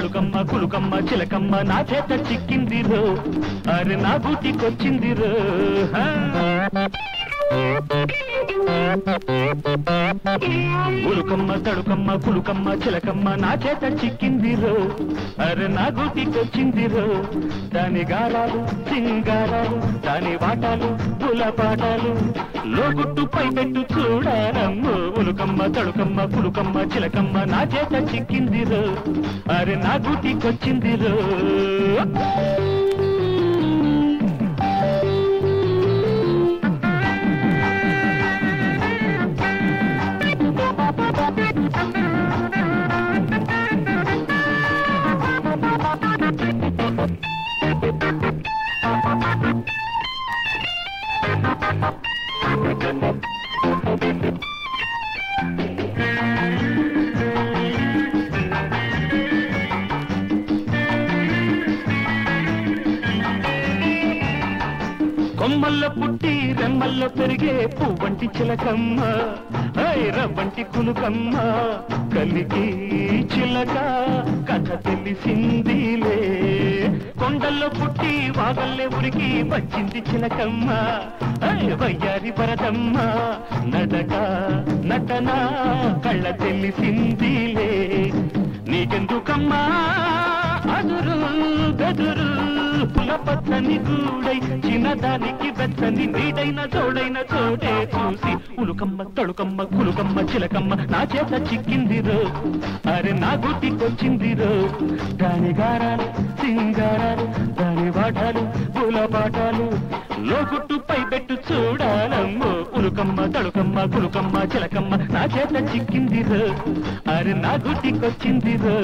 తడుకమ్మ కులుకమ్మ చిలకమ్మ నా చేత చిక్కింది రో అరే నా గూటికొచ్చింది రో హా. ఉలుకమ్మ తడుకమ్మ కులుకమ్మ చిలకమ్మ నా చేత చిక్కింది రో అరే నా గూటికొచ్చింది రో దాని గారాలు సింగారాలు దాని వాటాలు పులపాటాలు లోగుట్టుపై పెట్టు చూడాలమ్మో ఉలుకమ్మ తడుకమ్మ కులుకమ్మ చిలకమ్మ నా చేత చిక్కింది రో అరే నా గూటికొచ్చింది రో కొమ్మల్లో పుట్టి రెమ్మల్లో పెరిగే పువ్వంటి చిలకమ్మ ఐరవంటి కులుకమ్మ కలిగి చిలక కథ తెలిసిందిలే కొండల్లో పుట్టి వాగల్లే ఉరికి వచ్చింది చిలకమ్మ ఐ వయ్యారి వరదమ్మ నడక నటన కళ్ళ తెలిసిందిలే నీకెందుకమ్మా అదురు బెదురు పులపచ్చని గూడై చిన్నదానికి వెచ్చని నీడైన తోడైన చోటే చూసి ఉలుకమ్మ తడుకమ్మ కులుకమ్మ చిలకమ్మ నా చేత చిక్కింది రో అరే నా గుట్టికొచ్చింది రో దాని గారాలు సింగారాలు దాని వాటాలు పూలపాటాలు లోగుట్టుపై పెట్టు చూడాలమ్మో ఉలుకమ్మ తడుకమ్మ కులుకమ్మ చిలకమ్మ నా చేత చిక్కింది రో అరే నా గుట్టికొచ్చింది రో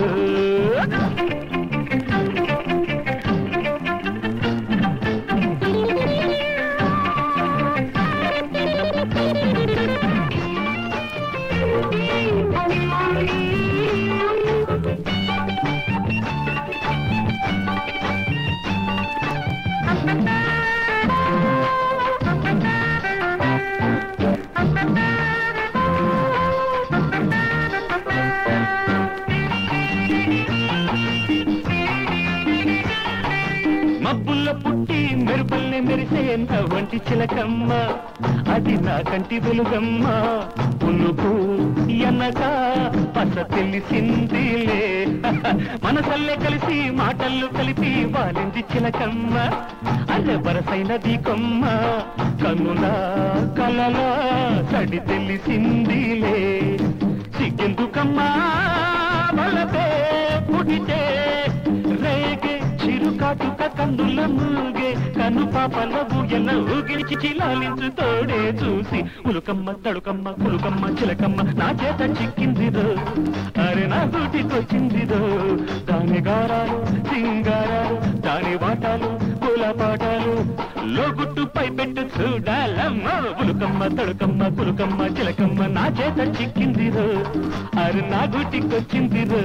మబ్బుల్లో పుట్టి మెరుపల్లె మెరిసే వంటి చిలకమ్మ అది నా కంటి వెలుగమ్మ పులుపు ఎనక పస తెలిసిందిలే మనసల్లే కలిసి మాటల్లో కలిపి వాలింది చిలకమ్మ అదే వరసైనది కొమ్మ కన్నుల కలల సడి తెలిసిందిలే సిగ్గెందుకమ్మా బలపే పుడితే రేగే చిరుకాటుక కన్నుల మూగే కను పాపల ఊయల ఊగిలిచి చిలాలించు తోడే చూసి ఉలుకమ్మ తడుకమ్మ కులుకమ్మ చిలకమ్మ నా చేత చిక్కిందిరో అరే నా గూటికొచ్చిందిరో దాని గారాలు సింగారాలు దాని వాటాలు పూలపాటాలు లోగుట్టుపై పెట్టు చూడాలమ్మ ఉలుకమ్మ తడుకమ్మ కులుకమ్మ చిలకమ్మ నా చేత చిక్కిందిరో అరే నా గూటికొచ్చిందిరో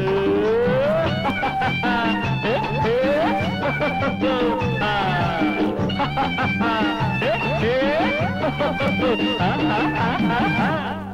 ఆ